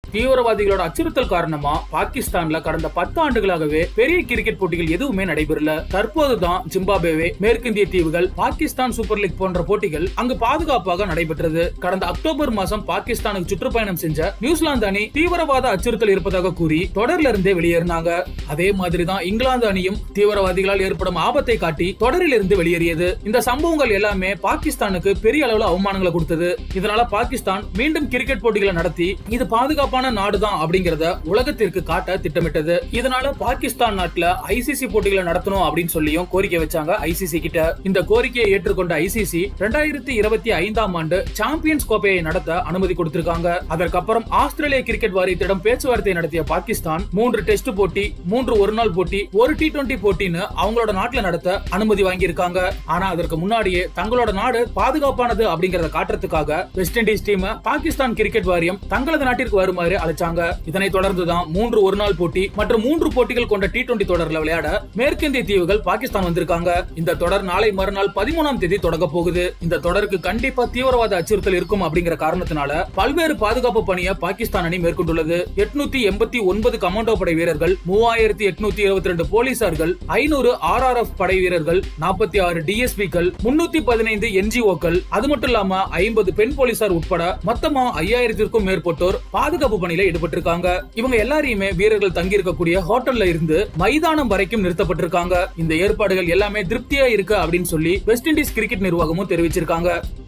தீவிரவாதிகளோட அச்சுறுத்தல் காரணமா பாகிஸ்தான்ல கடந்த பத்து ஆண்டுகளாகவே பெரிய கிரிக்கெட் போட்டிகள் எதுவுமே நடைபெறல தற்போதுதான் ஜிம்பாப்வே மேற்கிந்திய தீவுகள் பாகிஸ்தான் சூப்பர் லீக் போன்ற போட்டிகள் அங்கு பாதுகாப்பாக நடைபெற்றது கடந்த அக்டோபர் மாதம் பாகிஸ்தானுக்கு சுற்றுப்பயணம் செஞ்ச நியூசிலாந்து அணி தீவிரவாத அச்சுறுத்தல் இருப்பதாக கூறி தொடர்ல இருந்தே வெளியேறினாங்க அதே மாதிரிதான் இங்கிலாந்து அணியும் தீவிரவாதிகளால் ஏற்படும் ஆபத்தை காட்டி தொடரில் இருந்து வெளியேறியது இந்த சம்பவங்கள் எல்லாமே பாகிஸ்தானுக்கு பெரிய அளவுல அவமானங்களை கொடுத்தது இதனால பாகிஸ்தான் மீண்டும் கிரிக்கெட் போட்டிகளை நடத்தி இது பாதுகாப்பான நாடுதான் அப்படிங்கறத உலகத்திற்கு காட்ட திட்டமிட்டது இதனால பாகிஸ்தான் நாட்டுல ஐசிசி போட்டிகளை நடத்தணும் அப்படின்னு சொல்லியும் கோரிக்கை வச்சாங்க ஐசிசி கிட்ட இந்த கோரிக்கையை ஏற்றுக்கொண்ட ஐசிசி ரெண்டாயிரத்தி இருபத்தி ஐந்தாம் ஆண்டு சாம்பியன்ஸ் கோப்பையை நடத்த அனுமதி கொடுத்திருக்காங்க அதற்கப்புறம் ஆஸ்திரேலிய கிரிக்கெட் வாரியத்திடம் பேச்சுவார்த்தை நடத்திய பாகிஸ்தான் மூன்று டெஸ்ட் போட்டி மூன்று ஒருநாள் போட்டி ஒரு டி டுவெண்டி போட்டின்னு அவங்களோட நாட்டுல நடத்த அனுமதி வாங்கியிருக்காங்க ஆனா அதற்கு முன்னாடியே தங்களோட நாடு பாதுகாப்பானது அப்படிங்கறத காட்டுறதுக்காக West Indies team Pakistan cricket வாரியம் தங்களது நாட்டிற்கு வருமாறு அழைச்சாங்க இதனைத் தொடர்ந்துதான் மூன்று ஒருநாள் போட்டி மற்றும் மூன்று போட்டிகள் கொண்ட டி டுவெண்டி தொடர்ல விளையாட மேற்கிந்திய தீவுகள் பாகிஸ்தான் வந்திருக்காங்க இந்த தொடர் நாளை மறுநாள் பதிமூணாம் தேதி தொடங்க போகுது இந்த தொடருக்கு கண்டிப்பா தீவிரவாத அச்சுறுத்தல் இருக்கும் அப்படிங்கிற காரணத்தினால பல்வேறு பாதுகாப்பு பணியை பாகிஸ்தான் அணி மேற்கொண்டுள்ளது எட்நூத்தி எண்பத்தி ஒன்பது கமாண்டோ படை வீரர்கள் மூவாயிரத்தி எட்நூத்தி இருபத்தி ரெண்டு போலீசார்கள் ஐநூறு ஆர் ஆர் எஃப் படை வீரர்கள் நாற்பத்தி ஆறு டிஎஸ்பிக்கள் முன்னூத்தி பதினைந்து என்ஜிஓக்கள் அது மட்டும் இல்லாம ஐம்பது பெண் போலீசார் உட்பட மொத்தமா ஐயாயிரத்திற்கும் மேற்பட்டோர் பாதுகாப்பு பணியில ஈடுபட்டிருக்காங்க இவங்க எல்லாரையுமே வீரர்கள் தங்கி இருக்கக்கூடிய ஹோட்டல்ல இருந்து மைதானம் வரைக்கும் நிறுத்தப்பட்டிருக்காங்க இந்த ஏற்பாடுகள் எல்லாமே திருப்தியா இருக்கு அப்படின்னு சொல்லி வெஸ்ட் இண்டீஸ் கிரிக்கெட் நிர்வாகமும் தெரிவிச்சிருக்காங்க